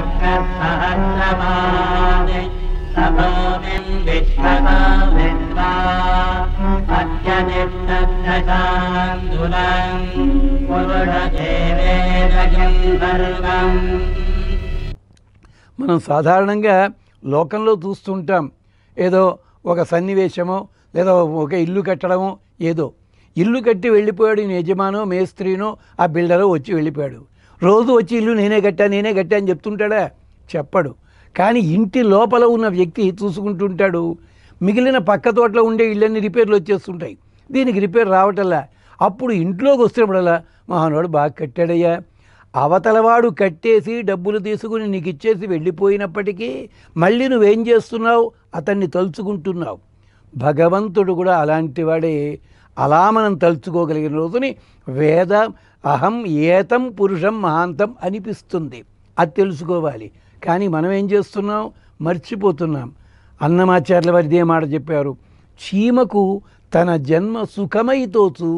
सहस्रपादे सभोमिम् विश्वतो विद्वा अत्यनिष्ठशान्दुलम् पुरुषदेवेदयम् सर्वम् మనం సాధారణంగా లోకంలో చూస్తుంటాం ఏదో ఒక సన్నివేశమో లేదా ఒక ఇల్లు కట్టడమో ఏదో ఇల్లు కట్టి వెళ్ళిపోయాడు ఈయన యజమానో మేస్త్రీనో ఆ బిల్డరో వచ్చి వెళ్ళిపోయాడు రోజు వచ్చి ఇల్లు నేనే కట్టా నేనే కట్టా అని చెప్తుంటాడా చెప్పడు కానీ ఇంటి లోపల ఉన్న వ్యక్తి చూసుకుంటుంటాడు మిగిలిన పక్క తోటలో ఉండే ఇళ్ళన్నీ రిపేర్లు వచ్చేస్తుంటాయి దీనికి రిపేర్ రావటల్లా అప్పుడు ఇంట్లోకి వస్తున్నప్పుడల్లా మహానుడు బాగా కట్టాడయ్యా అవతలవాడు కట్టేసి డబ్బులు తీసుకుని నీకు ఇచ్చేసి వెళ్ళిపోయినప్పటికీ మళ్ళీ నువ్వేం చేస్తున్నావు అతన్ని తలుచుకుంటున్నావు భగవంతుడు కూడా అలాంటి వాడే అలా మనం తలుచుకోగలిగిన రోజుని వేద అహం ఏతం పురుషం మహాంతం అనిపిస్తుంది అది తెలుసుకోవాలి కానీ మనం ఏం చేస్తున్నాం మర్చిపోతున్నాం అన్నమాచార్యుల వారు ఇదే మాట చెప్పారు చీమకు తన జన్మ సుఖమై తోచు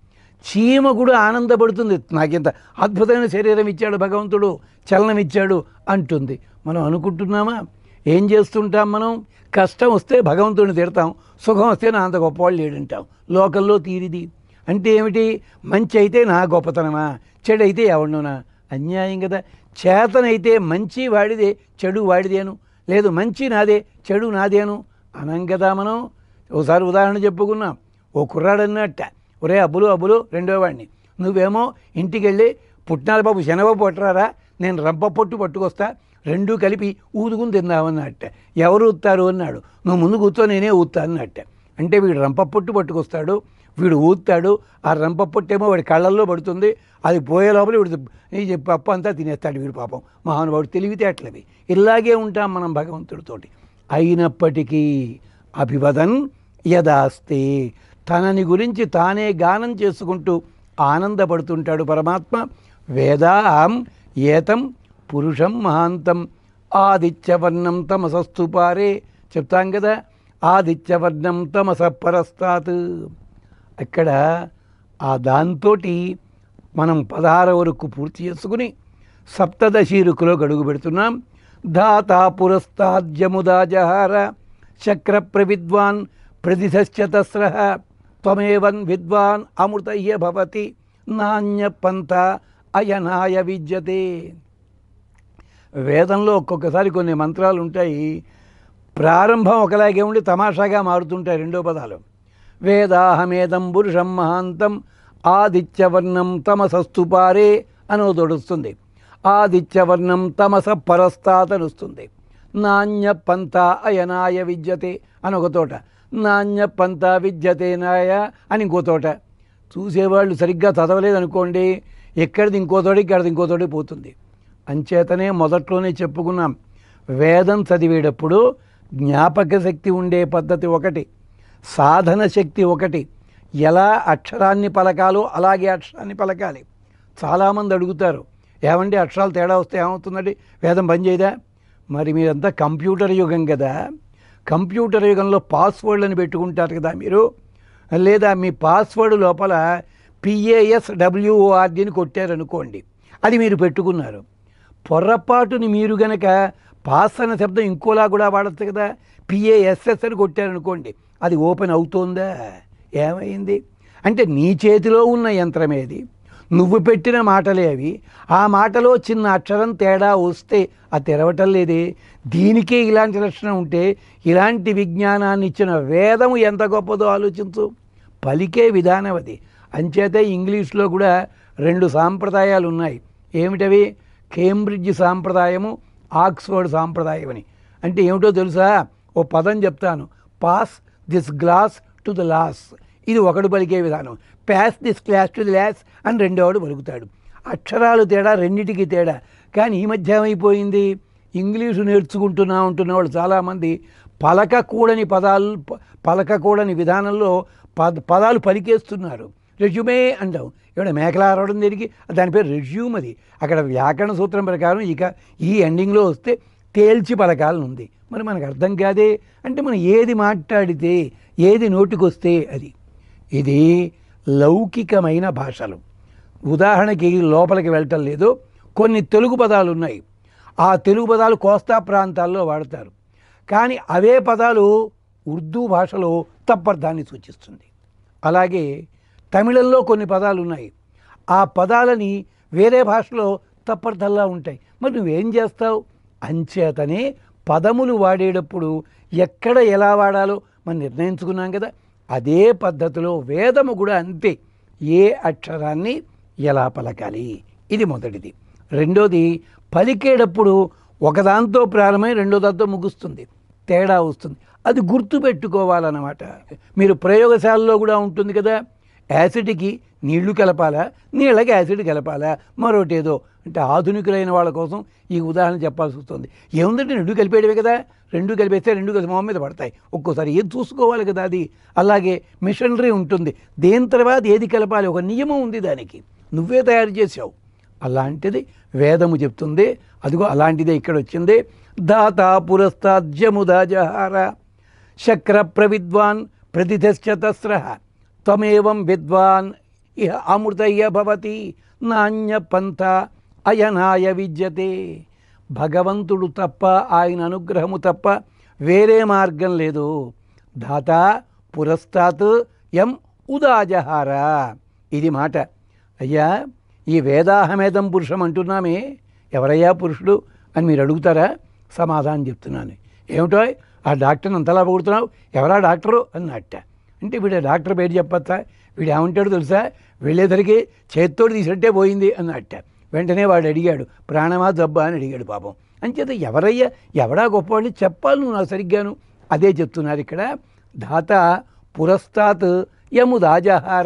చీమ కూడా ఆనందపడుతుంది నాకింత అద్భుతమైన శరీరం ఇచ్చాడు భగవంతుడు చలనం ఇచ్చాడు అంటుంది మనం అనుకుంటున్నామా ఏం చేస్తుంటాం మనం కష్టం వస్తే భగవంతుడిని తిడతాం సుఖం వస్తే నా అంత గొప్పవాళ్ళు లేడంటాం లోకల్లో తీరిది అంటే ఏమిటి మంచి అయితే నా గొప్పతనమా చెడు అయితే ఎవడినోనా అన్యాయం కదా చేతనైతే మంచి వాడిదే చెడు వాడిదేను లేదు మంచి నాదే చెడు నాదేను అనం కదా మనం ఒకసారి ఉదాహరణ చెప్పుకున్నాం ఓ కుర్రాడు అన్నట్ట ఒరే అబ్బులు అబ్బులు రెండో వాడిని నువ్వేమో ఇంటికి వెళ్ళి పుట్నాల బాబు శనగబాబు పట్టరారా నేను రంప పొట్టు పట్టుకొస్తా రెండూ కలిపి ఊదుకుని తిందామన్నట్ట ఎవరు ఊతారు అన్నాడు నువ్వు ముందు కూర్చో నేనే ఊతా అన్నట్ట అంటే వీడు రంప పొట్టు పట్టుకొస్తాడు వీడు ఊతాడు ఆ రంప పొట్టేమో వాడి కళ్ళల్లో పడుతుంది అది పోయే లోపల వీడు ఈ పప్పు అంతా తినేస్తాడు వీడు పాపం మహానుభావుడు తెలివితేటలవి ఇలాగే ఉంటాం మనం భగవంతుడితోటి అయినప్పటికీ అభివదన్ యదాస్తే తనని గురించి తానే గానం చేసుకుంటూ ఆనందపడుతుంటాడు పరమాత్మ వేదాం ఏతం పురుషం మహాంతం ఆదిత్యవర్ణం తమసస్తు పారే చెప్తాం కదా ఆదిత్యవర్ణం తమస పరస్తాత్ అక్కడ ఆ దాంతో మనం పదహార వరకు పూర్తి చేసుకుని సప్తదశీరుకులో గడుగు పెడుతున్నాం ధాతా పురస్తాద్యముదా జహార చక్ర ప్రవిద్వాన్ ప్రతిశ్చతస్ర త్వమేవన్ విద్వాన్ అమృతయ్య భవతి నాణ్య పంత అయనాయ విద్యతే వేదంలో ఒక్కొక్కసారి కొన్ని మంత్రాలు ఉంటాయి ప్రారంభం ఒకలాగే ఉండి తమాషాగా మారుతుంటాయి రెండో పదాలు వేదాహమేదం పురుషం మహాంతం ఆదిత్యవర్ణం తమసస్తు పారే అని తొడుస్తుంది ఆదిత్యవర్ణం తమస పరస్తాత్ అని వస్తుంది నాణ్య పంత అయనాయ విద్యతే అని ఒక తోట నాణ్య పంత విద్యతే నాయ అని ఇంకో తోట చూసేవాళ్ళు సరిగ్గా చదవలేదనుకోండి ఎక్కడిది ఇంకో తోటి ఇక్కడిది ఇంకో తోటి పోతుంది అంచేతనే మొదట్లోనే చెప్పుకున్నాం వేదం చదివేటప్పుడు జ్ఞాపక శక్తి ఉండే పద్ధతి ఒకటి సాధన శక్తి ఒకటి ఎలా అక్షరాన్ని పలకాలో అలాగే అక్షరాన్ని పలకాలి చాలామంది అడుగుతారు ఏమండి అక్షరాలు తేడా వస్తే ఏమవుతుందండి వేదం పని చేయదా మరి మీరంతా కంప్యూటర్ యుగం కదా కంప్యూటర్ యుగంలో పాస్వర్డ్లను పెట్టుకుంటారు కదా మీరు లేదా మీ పాస్వర్డ్ లోపల పిఏఎస్ డబ్ల్యూఓఆర్డీని కొట్టారనుకోండి అది మీరు పెట్టుకున్నారు పొర్రపాటుని మీరు గనక పాస్ అన్న శబ్దం ఇంకోలా కూడా వాడచ్చు కదా పిఏఎస్ఎస్ అని కొట్టారనుకోండి అది ఓపెన్ అవుతోందా ఏమైంది అంటే నీ చేతిలో ఉన్న యంత్రం ఏది నువ్వు పెట్టిన మాటలే అవి ఆ మాటలో చిన్న అక్షరం తేడా వస్తే అది తెరవటం లేదే దీనికే ఇలాంటి లక్షణం ఉంటే ఇలాంటి విజ్ఞానాన్ని ఇచ్చిన వేదము ఎంత గొప్పదో ఆలోచించు పలికే విధానం అది అంచేతే ఇంగ్లీష్లో కూడా రెండు సాంప్రదాయాలు ఉన్నాయి ఏమిటవి కేంబ్రిడ్జ్ సాంప్రదాయము ఆక్స్ఫర్డ్ సాంప్రదాయం అని అంటే ఏమిటో తెలుసా ఓ పదం చెప్తాను pass this glass to the lass ఇది ఒకడు పలికే విధానం pass this class to the lass అని రెండోవాడు పలుకుతాడు అక్షరాలు తేడా రెండిటికి తేడా కానీ ఈ మధ్య ఏమైపోయింది ఇంగ్లీషు నేర్చుకుంటున్నా ఉంటున్న వాళ్ళు చాలామంది పలకకూడని పదాలు ప- పలకకూడని విధానంలో పద పదాలు పలికేస్తున్నారు రెజ్యూమే అంటాం ఇక్కడ మేకల ఆరవడం దేనికి దాని పేరు రెజ్యూమ్ అది అక్కడ వ్యాకరణ సూత్రం ప్రకారం ఇక ఈ ఎండింగ్లో వస్తే తేల్చి పలకాలని ఉంది మరి మనకు అర్థం కాదే అంటే మనం ఏది మాట్లాడితే ఏది నోటికొస్తే అది ఇది లౌకికమైన భాషలు ఉదాహరణకి లోపలికి వెళ్ళటం లేదు కొన్ని తెలుగు పదాలు ఉన్నాయి ఆ తెలుగు పదాలు కోస్తా ప్రాంతాల్లో వాడతారు కానీ అవే పదాలు ఉర్దూ భాషలో తప్పర్థాన్ని సూచిస్తుంది అలాగే తమిళంలో కొన్ని పదాలు ఉన్నాయి ఆ పదాలని వేరే భాషలో తప్పర్థంలా ఉంటాయి మరి నువ్వేం చేస్తావు అంచేతనే పదములు వాడేటప్పుడు ఎక్కడ ఎలా వాడాలో మనం నిర్ణయించుకున్నాం కదా అదే పద్ధతిలో వేదము కూడా అంతే ఏ అక్షరాన్ని ఎలా పలకాలి ఇది మొదటిది రెండోది పలికేటప్పుడు ఒకదాంతో ప్రారంభమై రెండో దాంతో ముగుస్తుంది తేడా వస్తుంది అది గుర్తు పెట్టుకోవాలన్నమాట మీరు ప్రయోగశాలలో కూడా ఉంటుంది కదా యాసిడ్కి నీళ్లు కలపాలా నీళ్ళకి యాసిడ్ కలపాలా మరొకటి ఏదో అంటే ఆధునికులైన వాళ్ళ కోసం ఈ ఉదాహరణ చెప్పాల్సి వస్తుంది ఏముందంటే రెండు కలిపేయడమే కదా రెండు కలిపేస్తే రెండు కలిసి మొహం మీద పడతాయి ఒక్కోసారి ఏది చూసుకోవాలి కదా అది అలాగే మిషనరీ ఉంటుంది దేని తర్వాత ఏది కలపాలి ఒక నియమం ఉంది దానికి నువ్వే తయారు చేసావు అలాంటిది వేదము చెప్తుంది అదిగో అలాంటిదే ఇక్కడ వచ్చింది దాత పురస్తాద్యముదాజహార శక్ర ప్రవిద్వాన్ ప్రతిథశ్చతస్ర త్వమేవం విద్వాన్ ఇహ అమృతయ్య భవతి నాణ్య పంథ అయనాయ విద్యతే భగవంతుడు తప్ప ఆయన అనుగ్రహము తప్ప వేరే మార్గం లేదు దాత పురస్తాత్ ఎం ఉదాజహార ఇది మాట అయ్యా ఈ వేదాహమేదం పురుషం అంటున్నామే ఎవరయ్యా పురుషుడు అని మీరు అడుగుతారా సమాధానం చెప్తున్నాను ఏమిటో ఆ డాక్టర్ని అంతలా పొగుడుతున్నావు ఎవరా డాక్టరు అన్నట్ట అంటే వీడు డాక్టర్ పేరు చెప్పచ్చా వీడు ఏమంటాడు తెలుసా వెళ్ళేసరికి చేత్తోడు తీసినట్టే పోయింది అన్నట్ట వెంటనే వాడు అడిగాడు ప్రాణమా దబ్బా అని అడిగాడు పాపం అంచేత ఎవరయ్యా ఎవడా గొప్పవాళ్ళు చెప్పాలి నువ్వు నాకు సరిగ్గాను అదే చెప్తున్నారు ఇక్కడ ధాత పురస్తాత్ యముదాజహార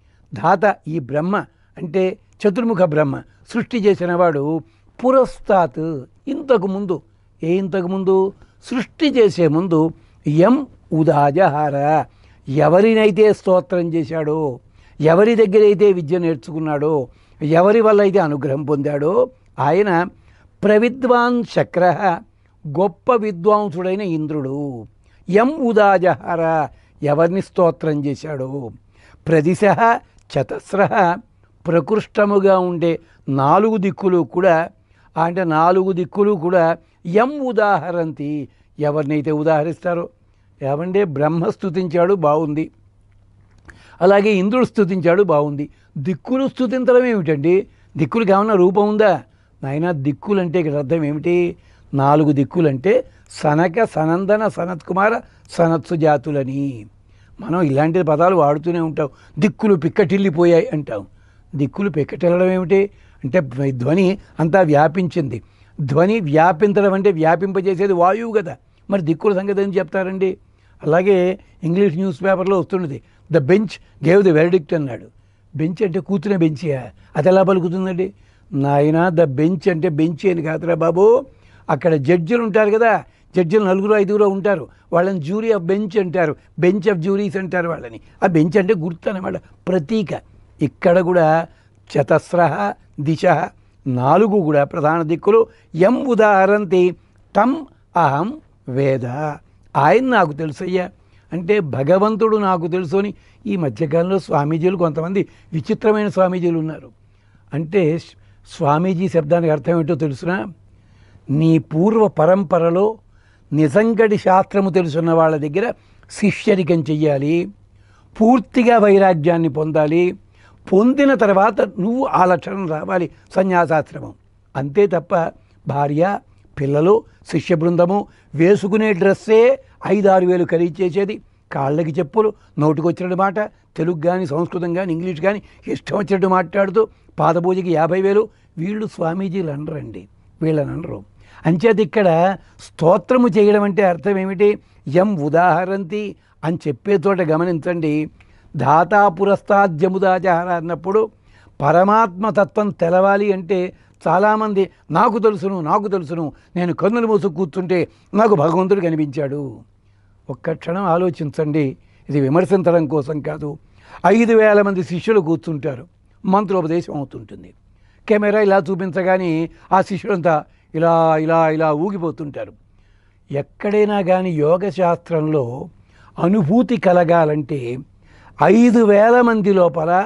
ధాత ఈ బ్రహ్మ అంటే చతుర్ముఖ బ్రహ్మ సృష్టి చేసిన వాడు పురస్తాత్ ఇంతకు ముందు ఏ ఇంతకు ముందు సృష్టి చేసే ముందు ఎం ఉదాజహార ఎవరినైతే స్తోత్రం చేశాడో ఎవరి దగ్గర అయితే విద్య నేర్చుకున్నాడో ఎవరి వల్ల అయితే అనుగ్రహం పొందాడో ఆయన ప్రవిద్వాన్ శక్ర గొప్ప విద్వాంసుడైన ఇంద్రుడు ఎం ఉదాజహార ఎవరిని స్తోత్రం చేశాడో ప్రదిశ చతస్ర ప్రకృష్టముగా ఉండే నాలుగు దిక్కులు కూడా అంటే నాలుగు దిక్కులు కూడా ఎం ఉదాహరంతి ఎవరినైతే ఉదాహరిస్తారో ఏమంటే బ్రహ్మ స్తుతించాడు బాగుంది అలాగే ఇంద్రుడు స్తుతించాడు బాగుంది దిక్కులు స్తుతించడం ఏమిటండి దిక్కులకు ఏమన్నా రూపం ఉందా నాయన దిక్కులంటే ఇక్కడ అర్థం ఏమిటి నాలుగు దిక్కులంటే సనక సనందన సనత్ కుమార సనత్సు జాతులని మనం ఇలాంటి పదాలు వాడుతూనే ఉంటాం దిక్కులు పిక్కటిల్లిపోయాయి అంటాం దిక్కులు పిక్కటిల్లడం ఏమిటి అంటే ధ్వని అంతా వ్యాపించింది ధ్వని వ్యాపించడం అంటే వ్యాపింపజేసేది వాయువు కదా మరి దిక్కుల సంగతి ఏం చెప్తారండి అలాగే ఇంగ్లీష్ న్యూస్ పేపర్లో వస్తున్నది the bench gave the verdict అన్నాడు బెంచ్ అంటే కూర్చునే బెంచియా అది ఎలా పలుకుతుందండి నాయన ద బెంచ్ అంటే బెంచ్ అని కాదురా బాబు అక్కడ జడ్జిలు ఉంటారు కదా జడ్జిలు నలుగురు ఐదుగురు ఉంటారు వాళ్ళని జ్యూరీ ఆఫ్ బెంచ్ అంటారు బెంచ్ ఆఫ్ జ్యూరీస్ అంటారు వాళ్ళని ఆ బెంచ్ అంటే గుర్తు అనమాట ప్రతీక ఇక్కడ కూడా చతస్ర దిశ నాలుగు కూడా ప్రధాన దిక్కులు ఎం ఉదాహరంతి తం అహం వేద ఆయన నాకు తెలుసయ్యా అంటే భగవంతుడు నాకు తెలుసు అని ఈ మధ్యకాలంలో స్వామీజీలు కొంతమంది విచిత్రమైన స్వామీజీలు ఉన్నారు అంటే స్వామీజీ శబ్దానికి అర్థం ఏంటో తెలుసునా నీ పూర్వ పరంపరలో నిజంగడి శాస్త్రము తెలుసున్న వాళ్ళ దగ్గర శిష్యరికం చెయ్యాలి పూర్తిగా వైరాగ్యాన్ని పొందాలి పొందిన తర్వాత నువ్వు ఆ లక్షణం రావాలి సన్యాసాశ్రమం అంతే తప్ప భార్య పిల్లలు శిష్య బృందము వేసుకునే డ్రెస్సే ఐదారు వేలు ఖరీదు చేసేది కాళ్ళకి చెప్పులు నోటికొచ్చినట్టు మాట తెలుగు కానీ సంస్కృతం కానీ ఇంగ్లీష్ కానీ ఇష్టం వచ్చినట్టు మాట్లాడుతూ పాదపూజకి యాభై వేలు వీళ్ళు స్వామీజీలు అనరండి వీళ్ళని అనరు అంచేత ఇక్కడ స్తోత్రము చేయడం అంటే అర్థం ఏమిటి ఎం ఉదాహరంతి అని చెప్పే చోట గమనించండి ధాతా పురస్తాద్యముదాచార అన్నప్పుడు పరమాత్మ తత్వం తెలవాలి అంటే చాలామంది నాకు తెలుసును నాకు తెలుసును నేను కన్నులు మూసు కూర్చుంటే నాకు భగవంతుడు కనిపించాడు ఒక్క క్షణం ఆలోచించండి ఇది విమర్శించడం కోసం కాదు ఐదు వేల మంది శిష్యులు కూర్చుంటారు మంత్రోపదేశం అవుతుంటుంది కెమెరా ఇలా చూపించగానే ఆ శిష్యులంతా ఇలా ఇలా ఇలా ఊగిపోతుంటారు ఎక్కడైనా కానీ యోగ శాస్త్రంలో అనుభూతి కలగాలంటే ఐదు వేల మంది లోపల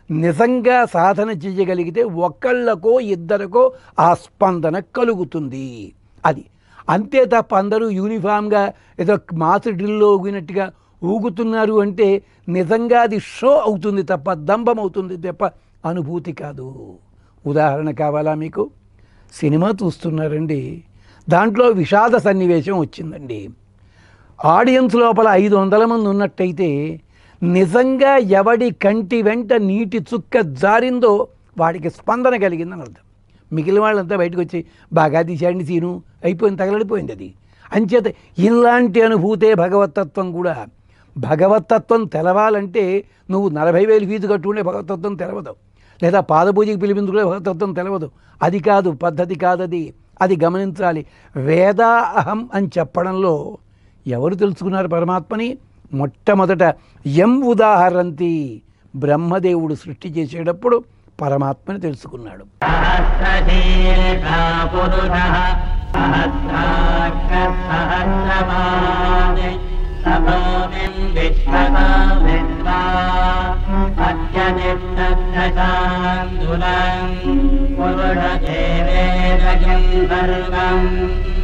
నిజంగా సాధన చేయగలిగితే ఒక్కళ్ళకో ఇద్దరికో ఆ స్పందన కలుగుతుంది అది అంతే తప్ప అందరూ యూనిఫామ్గా ఏదో మాసు డ్రిల్లో ఊగినట్టుగా ఊగుతున్నారు అంటే నిజంగా అది షో అవుతుంది తప్ప దంభం అవుతుంది తప్ప అనుభూతి కాదు ఉదాహరణ కావాలా మీకు సినిమా చూస్తున్నారండి దాంట్లో విషాద సన్నివేశం వచ్చిందండి ఆడియన్స్ లోపల ఐదు వందల మంది ఉన్నట్టయితే నిజంగా ఎవడి కంటి వెంట నీటి చుక్క జారిందో వాడికి స్పందన కలిగిందని అర్థం మిగిలిన వాళ్ళంతా బయటకు వచ్చి బాగా తీశాండి సీను అయిపోయింది తగలడిపోయింది అది అంచేత ఇలాంటి అనుభూతే భగవతత్వం కూడా భగవతత్వం తెలవాలంటే నువ్వు నలభై వేలు ఫీజు కట్టుకుంటే భగవతత్వం తెలవదు లేదా పాదపూజకి పిలిపించుకునే భగవతత్వం తెలవదు అది కాదు పద్ధతి కాదది అది గమనించాలి వేదా అహం అని చెప్పడంలో ఎవరు తెలుసుకున్నారు పరమాత్మని మొట్టమొదట ఎం ఉదాహరంతి బ్రహ్మదేవుడు సృష్టి చేసేటప్పుడు పరమాత్మని తెలుసుకున్నాడు सहस्रशीर्षा पुरुषः सहस्राक्षः सहस्रपात् सभोमिम् विश्वतो विद्वा अत्यनिष्ठशान्दुलम् पुरुषदेवेदयम् सर्वम्